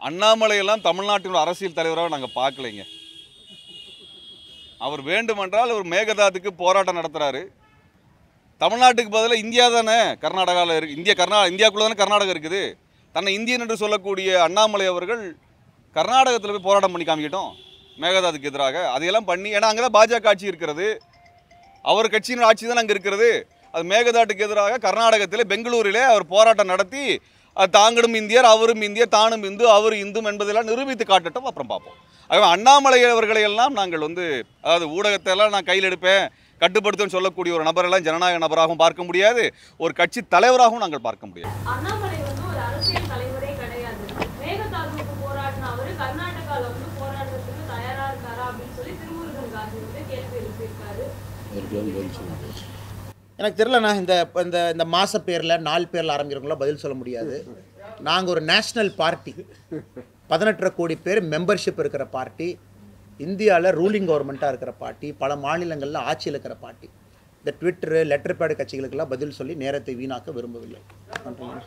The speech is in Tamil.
அண்ணாமலையெல்லாம் தமிழ்நாட்டின் அரசியல் தலைவராக நாங்கள் பார்க்கலைங்க அவர் வேண்டுமென்றால் அவர் மேகதாதுக்கு போராட்டம் நடத்துகிறாரு தமிழ்நாட்டுக்கு பதிலாக இந்தியா தானே கர்நாடகாவில் இருக்கு இந்தியா கர்நா இந்தியாக்குள்ளே தானே கர்நாடகா இருக்குது தன்னை இந்தியன் என்று சொல்லக்கூடிய அண்ணாமலை அவர்கள் கர்நாடகத்தில் போய் போராட்டம் பண்ணி காமிக்கட்டும் மேகதாதுக்கு எதிராக அதையெல்லாம் பண்ணி ஏன்னா அங்கே தான் பாஜக ஆட்சி இருக்கிறது அவர் கட்சியின் ஆட்சி தான் அங்கே இருக்கிறது அது மேகதாட்டுக்கு எதிராக கர்நாடகத்தில் பெங்களூரிலே அவர் போராட்டம் நடத்தி அது தாங்களும் இந்தியர் அவரும் இந்தியர் தானும் இந்து அவர் இந்தும் என்பதெல்லாம் நிரூபித்து காட்டட்டும் அப்புறம் பார்ப்போம் ஆகவே அண்ணாமலை அவர்களை எல்லாம் நாங்கள் வந்து அதாவது ஊடகத்தை எல்லாம் நான் கையில் எடுப்பேன் கட்டுப்படுத்துன்னு சொல்லக்கூடிய ஒரு நபரெல்லாம் ஜனநாயக நபராகவும் பார்க்க முடியாது ஒரு கட்சி தலைவராகவும் நாங்கள் பார்க்க முடியாது அண்ணாமலை வந்து ஒரு அரசியல் தலைவரே கிடையாது மேகதாதுவுக்கு போராடின அவரு கர்நாடகால வந்து போராடுறதுக்கு தயாரா இருக்காரா அப்படின்னு சொல்லி திருமுருகன் காந்தி வந்து கேள்வி எழுப்பியிருக்காரு எனக்கு தெரியலண்ணா இந்த இப்ப இந்த இந்த மாச பேரில் நாலு பேரில் ஆரம்பிக்கிறவங்களாம் பதில் சொல்ல முடியாது நாங்கள் ஒரு நேஷ்னல் பார்ட்டி பதினெட்டரை கோடி பேர் மெம்பர்ஷிப் இருக்கிற பார்ட்டி இந்தியாவில் ரூலிங் கவர்மெண்ட்டாக இருக்கிற பார்ட்டி பல மாநிலங்களில் ஆட்சியில் இருக்கிற பார்ட்டி இந்த ட்விட்டரு லெட்டர் பேடு கட்சிகளுக்கெல்லாம் பதில் சொல்லி நேரத்தை வீணாக்க விரும்பவில்லை நன்றிங்க